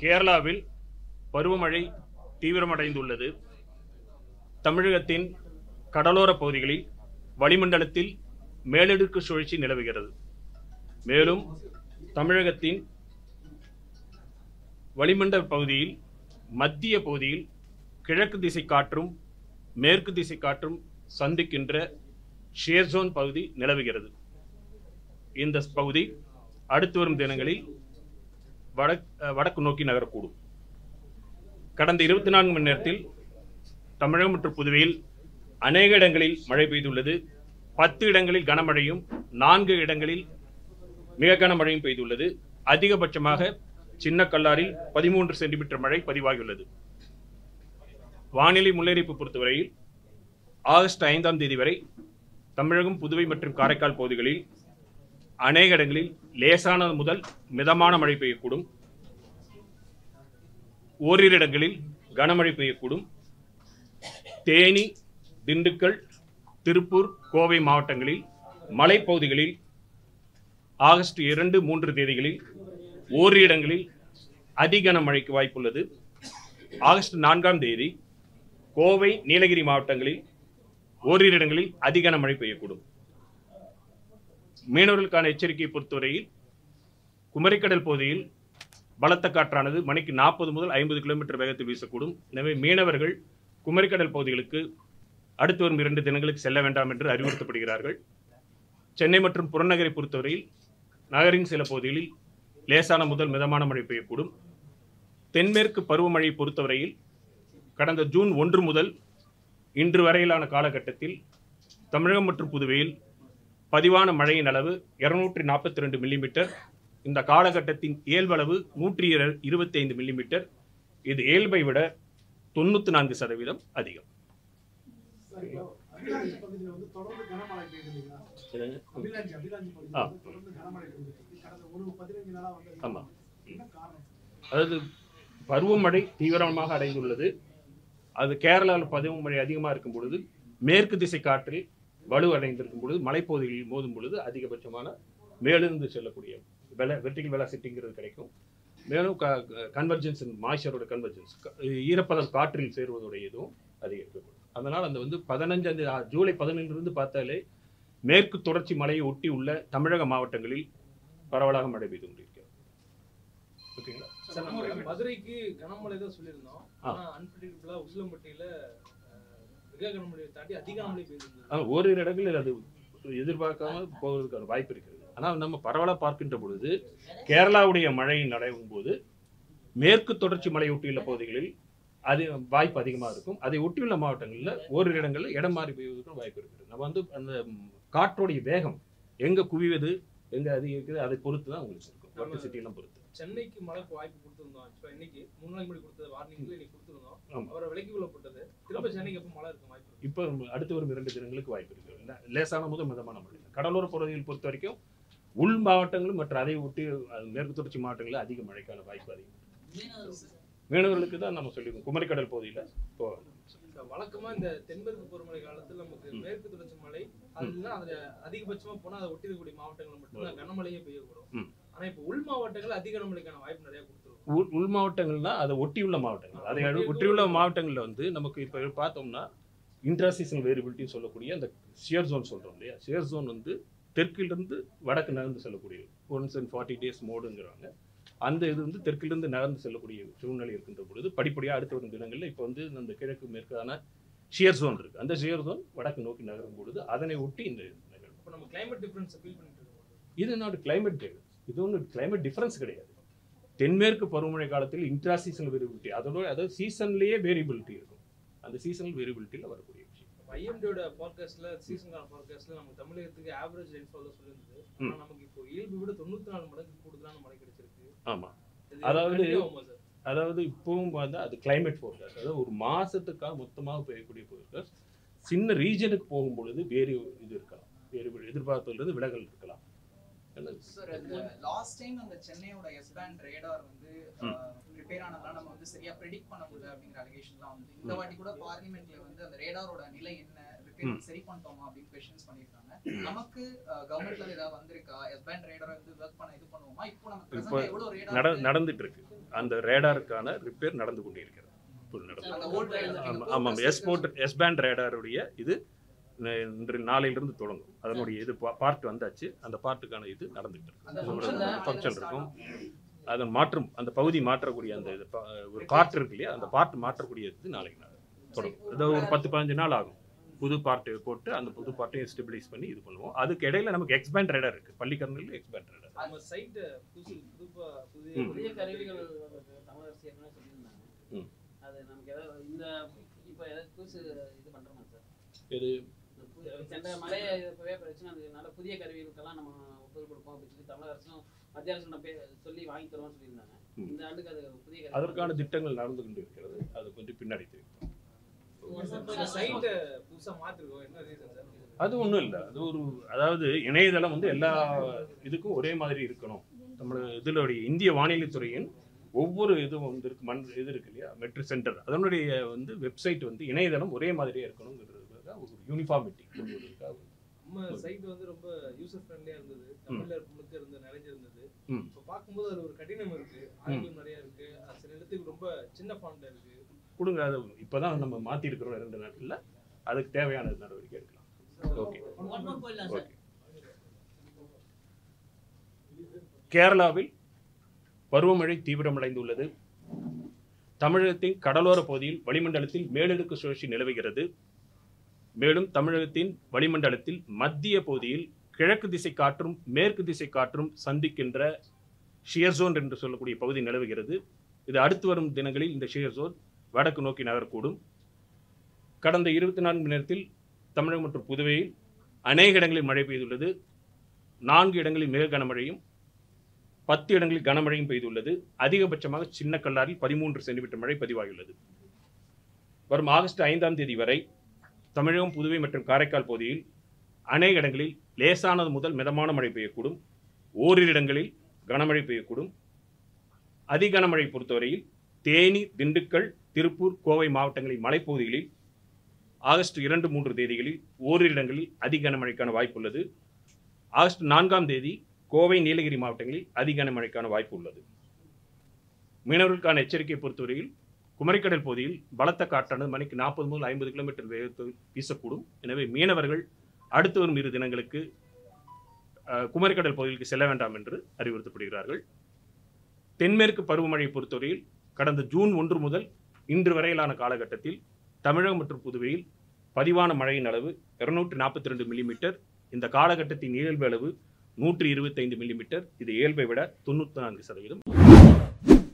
கேரளாவில் பருவமழை தீவிரமடைந்துள்ளது தமிழகத்தின் கடலோர பகுதிகளில் வளிமண்டலத்தில் மேலடுக்கு சுழற்சி நிலவுகிறது மேலும் தமிழகத்தின் வளிமண்டல பகுதியில் மத்திய பகுதியில் கிழக்கு திசை காற்றும் மேற்கு திசை காற்றும் சந்திக்கின்ற ஷேர்சோன் பகுதி நிலவுகிறது இந்த பகுதி அடுத்து வரும் தினங்களில் வடக் அஹ் வடக்கு நோக்கி நகரக்கூடும் கடந்த இருபத்தி நான்கு மணி நேரத்தில் தமிழகம் மற்றும் புதுவையில் அநேக இடங்களில் மழை பெய்துள்ளது பத்து இடங்களில் கனமழையும் நான்கு இடங்களில் மிக கனமழையும் பெய்துள்ளது அதிகபட்சமாக சின்ன கல்லாரில் பதிமூன்று சென்டிமீட்டர் மழை பதிவாகியுள்ளது வானிலை முன்னறிவிப்பு பொறுத்தவரையில் ஆகஸ்ட் ஐந்தாம் தேதி வரை தமிழகம் புதுவை மற்றும் காரைக்கால் பகுதிகளில் அநேக இடங்களில் லேசானது முதல் மிதமான மழை பெய்யக்கூடும் ஓரிரு இடங்களில் கனமழை பெய்யக்கூடும் தேனி திண்டுக்கல் திருப்பூர் கோவை மாவட்டங்களில் மலைப்பகுதிகளில் ஆகஸ்ட் இரண்டு மூன்று தேதிகளில் ஓரிரு இடங்களில் அதிகன மழைக்கு வாய்ப்புள்ளது ஆகஸ்ட் நான்காம் தேதி கோவை நீலகிரி மாவட்டங்களில் ஓரிரு இடங்களில் அதிகன மழை பெய்யக்கூடும் மீனவர்களுக்கான எச்சரிக்கையை பொறுத்தவரையில் குமரிக்கடல் பகுதியில் பலத்த காற்றானது மணிக்கு நாற்பது முதல் ஐம்பது கிலோமீட்டர் வேகத்தில் வீசக்கூடும் எனவே மீனவர்கள் குமரிக்கடல் பகுதிகளுக்கு அடுத்து வரும் இரண்டு தினங்களுக்கு செல்ல வேண்டாம் என்று அறிவுறுத்தப்படுகிறார்கள் சென்னை மற்றும் புறநகரை பொறுத்தவரையில் நகரின் சில பகுதிகளில் லேசான முதல் மிதமான மழை பெய்யக்கூடும் தென்மேற்கு பருவமழையை பொறுத்தவரையில் கடந்த ஜூன் ஒன்று முதல் இன்று வரையிலான காலகட்டத்தில் தமிழகம் மற்றும் புதுவையில் பதிவான மழையின் அளவு இருநூற்றி நாற்பத்தி ரெண்டு மில்லிமீட்டர் இந்த காலகட்டத்தின் இயல்பளவு நூற்றி இருபத்தி ஐந்து மில்லிமீட்டர் இது இயல்பை விட தொண்ணூற்றி நான்கு சதவீதம் அதிகம் அபிலாஞ்சி பகுதியில் வந்து தொடர்ந்து கனமழை பெய்யுது இல்லைங்களா அபிலாஞ்சி அபிலாஞ்சி பகுதியில் ஆ. வந்து தொடர்ந்து கனமழை பெய்யுது கடந்த ஒரு பதினைஞ்சு நாளா வந்து ஆமா. என்ன காரணம் அதாவது பருவமழை தீவிரமாக அடைந்துள்ளது அது கேரளாவில் பருவமழை அதிகமாக இருக்கும் பொழுது மேற்கு திசை காற்றில் வலு அடைந்திருக்கும் பொழுது மலைப்பகுதிகளில் மோதும் பொழுது அதிகபட்சமான மேலிருந்து செல்லக்கூடிய வெல வெர்டிகல் வெலாசிட்டிங்கிறது கிடைக்கும் மேலும் கன்வர்ஜென்ஸ் மாய்ச்சரோட கன்வர்ஜென்ஸ் ஈரப்பதம் காற்றில் சேருவதோட இதுவும் அதிகரிக்கப்படும் அதனால் அந்த வந்து பதினஞ்சாம் தேதி ஆ, ஜூலை பதினொன்றிலிருந்து பார்த்தாலே மேற்கு தொடர்ச்சி மலையை ஒட்டி உள்ள தமிழக மாவட்டங்களில் பரவலாக மழை பெய்து கொண்டிருக்கிறது ஓகேங்களா சார், நம்ம மதுரைக்கு கனமழை தான் சொல்லியிருந்தோம் ஆ. ஆனா அன்பிரடிக்டபிளா உசிலம்பட்டியில அஹ், மிக கனமழையை தாண்டி அதிக கனமழை பெய்திருந்தது ஆனால் ஓரிரு இடங்களில் அது எதிர்பார்க்காம போவதற்கான வாய்ப்பு இருக்கிறது ஆனால் நம்ம பரவலாக பார்க்கின்ற பொழுது கேரளாவுடைய மழை நடையும் போது மேற்கு தொடர்ச்சி மலை ஒட்டியுள்ள பகுதிகளில் அது வாய்ப்பு அதிகமாக இருக்கும் அதை ஒட்டியுள்ள மாவட்டங்களில் ஓரிரு இடங்களில் இடம் மாறி பெய்வதற்கு வாய்ப்பு இருக்குது நம்ம வந்து அந்த ம், காற்றோடைய வேகம் எங்கே குவிவது எங்கே அதிகரிக்குது அதை பொறுத்து தான் உங்களுக்கு இருக்கும் நம்ம- ஒர்க்கு சிட்டியெல்லாம் பொறுத்து சென்னைக்கு மழைக்கு வாய்ப்பு கொடுத்திருந்தோம் ஆக்சுவலா இன்னைக்கு மூணு நாள் முன்னாடி கொடுத்தது வார்னிங்ல இன்னைக்கு கொடுத்திருந்தோம் ஆமா. அவரை விலக்கி கொள்ளப்பட்டது திரும்ப சென்னைக்கு எப்போ மழை இருக்க வாய்ப்பு இருக்கு இப்போ அடுத்து வரும் இரண்டு தினங்களுக்கு வாய்ப்பு இருக்கு இல்ல, லேசான முதல் மிதமான மழை கடலோர பகுதியில் பொறுத்த வரைக்கும் உள் மாவட்டங்களும் மற்றும் அதை ஒட்டி அஹ், மேற்கு தொடர்ச்சி மாவட்டங்களில் அதிக மழைக்கான வாய்ப்பு அதிகம் மீனவர்களுக்கு தான் நம்ம சொல்லியிருக்கோம் குமரிக்கடல் பகுதியில் இப்போ இந்த வழக்கமா இந்த தென்மேற்கு பருவமழை காலத்துல நமக்கு ம். மேற்கு தொடர்ச்சி மழை அதுல அதுல அதிகபட்சமா போனா அதை ஒட்டி இருக்கக்கூடிய மாவட்டங்கள் மட்டும்தான் கனமழையே பெய்யக்கூடும் ம். ஆனா இப்ப உள் மாவட்டங்கள் அதிக கனமழைக்கான வாய்ப்பு நிறைய கொடுத்துருவோம் உள் உள் மாவட்டங்கள்னா அதை ஒட்டியுள்ள மாவட்டங்கள் அதை அடு- ஒட்டியுள்ள மாவட்டங்களில் வந்து நமக்கு இப்போ பார்த்தோம்னா இன்ட்ரா சீசன் வேரியபிலிட்டி சொல்லக்கூடிய அந்த ஷியர் ஜோன் சொல்கிறோம் இல்லையா ஷியர் ஜோன் வந்து தெற்கிலிருந்து வடக்கு நகர்ந்து செல்லக்கூடிய ஒன்ஸ் அண்ட் ஃபார்ட்டி டேஸ் மோடுங்கிறாங்க அந்த இது வந்து தெற்கிலிருந்து நகர்ந்து செல்லக்கூடிய சூழ்நிலை இருக்கின்ற பொழுது படிப்படியாக அடுத்த வரும் தினங்களில் இப்போ வந்து அந்த கிழக்கு மேற்கான ஷியர் ஜோன் இருக்குது அந்த ஷியர் ஜோன் வடக்கு நோக்கி நகரும் பொழுது அதனை ஒட்டி இந்த நிகழ்வு இப்ப நம்ம கிளைமேட் டிஃபரன்ஸ் ஃபீல் பண்ணிட்டு இருக்கோம் இது நாட் கிளைமேட் டேவிஸ் இது ஒன்றும் கிளைமேட் டிஃபரன்ஸ் கிடையாது தென்மேற்கு பருவமழை காலத்தில் இன்ட்ரா சீசனல் வேரியபிலிட்டி அதோட அதாவது சீசன்லேயே வேரியபிலிட்டி இருக்கும் அந்த சீசனல் வேரியபிலிட்டியில் வரக்கூடிய விஷயம் ஐஎம்டியோட ஃபார்காஸ்ட்ல சீசனுக்கான ஃபார்காஸ்ட்ல நம்ம தமிழகத்துக்கு ஆவரேஜ் ரெயின்ஃபால் தான் சொல்லியிருந்தது ஆனா நமக்கு இப்போ இயல்பு விட தொண்ணூத்தி நாலு மடங்கு கூடுதலான மழை கிடைச்சிருக்கு ஆமாம் இது அதாவது- continue ஆகுமா சார் அதாவது இப்பவும் வந்து அது கிளைமேட் ஃபோர்காஸ்ட் அதாவது ஒரு மாதத்துக்காக மொத்தமாக பெய்யக்கூடிய ஃபோர்காஸ்ட் சின்ன ரீஜனுக்கு போகும் பொழுது வேறு இது இருக்கலாம் வேறு எதிர்பார்ப்பிலிருந்து விலகல் இருக்கலாம் என்ன சார் அந்த லாஸ்ட் டைம் அந்த சென்னையோட எஸ் பேண்ட் ரேடார் வந்து ரிப்பேர் ஆனதுனால நம்ம வந்து சரியா ப்ரெடிக்ட் பண்ண முடியல அப்படிங்கிற அலிகேஷன்லாம் வந்து இந்த வாட்டி கூட பார்லிமெண்ட்ல வந்து அந்த ரேடாரோட நிலை என்ன ரிப்பேர் ம். சரி பண்ணிட்டோமா அப்படின்னு கொஸ்டின்ஸ் பண்ணிருக்காங்க நமக்கு கவர்மெண்ட்ல ஏதாவது வந்திருக்கா எஸ் பேண்ட் ரேடார் வந்து ஒர்க் பண்ண இது பண்ணுவோமா இப்போ நம்ம இப்போ present எவ்வளவு நட ரேடார் நடந்துட்டு இருக்கு அந்த ரேடாருக்கான ரிப்பேர் நடந்து கொண்டிருக்கிறது இப்பொழுது நடந்து அந்த old radar, நீங்க ஆமாம் ஆமாம் focus S port S band ரேடாருடைய இது ந- இன்று நாளையிலிருந்து தொடங்கும் அதனுடைய இது பார்ட் வந்தாச்சு அந்த பார்ட்டுக்கான இது நடந்துகிட்டு அந்த இருக்கு function தான் ஃபங்க்ஷன் start இருக்கும் ஆகும். அதன் மாற்றும் அந்த பகுதி மாற்றக்கூடிய அந்த இது ப- ஒரு பார்ட் இருக்கு இல்லையா அந்த பார்ட் மாற்றக்கூடிய இது நாளைக்கு நாள் தொடங்கும் அது ஒரு பத்து பதினஞ்சு நாள் ஆகும் புது பார்ட்டு போட்டு அந்த புது பார்ட்டையும் ஸ்டெபிலைஸ் பண்ணி இது பண்ணுவோம் அதுக்கு இடையில நமக்கு எக்ஸ்பேண்ட் ரேடர் இருக்கு பள்ளிக்கரணையில் எக்ஸ்பேண்ட் ரேடர் நம்ம சைட் புதுசு புது புதிய ம். புதிய கருவிகள் தமிழக அரசு ஏற்கனவே சொல்லியிருந்தாங்க ம். அது நமக்கு ஏதாவது இந்த இப்போ ஏதாவது புதுசு இது பண்றோமா சார் இது இந்த புது- சென்ற மழையை இப்பவே பிரச்சனை அதனால புதிய கருவிகளுக்கெல்லாம் நம்ம ஒப்புதல் கொடுப்போம் அப்படின்னு சொல்லி தமிழக அரசும் மத்திய அரசு நம்ம பே- சொல்லி வாங்கி தருவோம்னு சொல்லியிருந்தாங்க ம். இந்த ஆண்டுக்கு அது புதிய கருவி அதற்கான திட்டங்கள் நடந்து கொண்டு இருக்கிறது அது கொஞ்சம் பின்னாடி தெரியும் சைட் புதுசா மாத்திருக்கோம் என்ன ரீசன் சார் அது ஒன்றும் இல்லை அது ஒரு அதாவது இணையதளம் வந்து எல்லா இதுக்கும் ஒரே மாதிரி இருக்கணும் நம்ம இதனுடைய இந்திய வானிலை துறையின் ஒவ்வொரு இதுவும் வந்து இருக்கு மண் இது இருக்கு இல்லையா மெட்ரிக் சென்டர் அதனுடைய வந்து வெப்சைட் வந்து இணையதளம் ஒரே மாதிரியே இருக்கணுங்கிறதுக்காக ஒரு யூனிஃபார்மிட்டி கொண்டு வருவதற்காக நம்ம சைட் வந்து ரொம்ப யூசர் ஃப்ரெண்ட்லியா இருந்தது தமிழ்ல முழுக்க இருந்து நிறைஞ்சிருந்தது ம். இப்போ பார்க்கும்போது அது ஒரு கடினம் இருக்கு ஆங்கிலம் நிறைய இருக்கு அது சில இடத்துக்கு ரொம்ப சின்ன ஃபாண்ட்ல இருக்கு கொடுங்க அது இப்போதான் நம்ம மாற்றிருக்கிறோம் ரெண்டு நாட்டில் அதுக்கு தேவையான நடவடிக்கை எடுக்கலாம் ஓகே ஓகே கேரளாவில் பருவமழை தீவிரமடைந்துள்ளது தமிழகத்தின் கடலோர பகுதியில் வளிமண்டலத்தில் மேலடுக்கு சுழற்சி நிலவுகிறது மேலும் தமிழகத்தின் வளிமண்டலத்தில் மத்திய பகுதியில் கிழக்கு திசை காற்றும் மேற்கு திசை காற்றும் சந்திக்கின்ற ஷியர் ஜோன் என்று சொல்லக்கூடிய பகுதி நிலவுகிறது இது அடுத்து வரும் தினங்களில் இந்த ஷியர் ஜோன் வடக்கு நோக்கி நகரக்கூடும் கடந்த இருபத்தி நான்கு மணி நேரத்தில் தமிழகம் மற்றும் புதுவையில் அநேக இடங்களில் மழை பெய்துள்ளது நான்கு இடங்களில் மிக கனமழையும் பத்து இடங்களில் கனமழையும் பெய்துள்ளது அதிகபட்சமாக சின்ன கல்லாரில் பதிமூன்று சென்டிமீட்டர் மழை பதிவாகியுள்ளது வரும் ஆகஸ்ட் ஐந்தாம் தேதி வரை தமிழகம் புதுவை மற்றும் காரைக்கால் பகுதியில் அநேக இடங்களில் லேசானது முதல் மிதமான மழை பெய்யக்கூடும் ஓரிரு இடங்களில் கனமழை பெய்யக்கூடும் அதிக கனமழை பொறுத்தவரையில் தேனி திண்டுக்கல் திருப்பூர் கோவை மாவட்டங்களின் மலைப்பகுதிகளில் ஆகஸ்ட் இரண்டு மூன்று தேதிகளில் ஓரிரு இடங்களில் அதிக கனமழைக்கான வாய்ப்புள்ளது ஆகஸ்ட் நான்காம் தேதி கோவை நீலகிரி மாவட்டங்களில் அதிக கனமழைக்கான வாய்ப்பு உள்ளது மீனவர்களுக்கான எச்சரிக்கை பொறுத்தவரையில் குமரிக்கடல் பகுதியில் பலத்த காற்றானது மணிக்கு நாற்பது முதல் ஐம்பது கிலோமீட்டர் வேகத்தில் வீசக்கூடும் எனவே மீனவர்கள் அடுத்து வரும் இரு தினங்களுக்கு அஹ், குமரிக்கடல் பகுதிகளுக்கு செல்ல வேண்டாம் என்று அறிவுறுத்தப்படுகிறார்கள் தென்மேற்கு பருவமழையை பொறுத்தவரையில் கடந்த ஜூன் ஒன்று முதல் இன்று வரையிலான காலகட்டத்தில் தமிழகம் மற்றும் புதுவையில் பதிவான மழையின் அளவு இருநூற்றி நாற்பத்தி ரெண்டு மில்லிமீட்டர் இந்த காலகட்டத்தின் இயல்பு அளவு நூற்றி இருபத்தைந்து மில்லிமீட்டர் இது இயல்பை விட தொண்ணூற்றி நான்கு சதவீதம்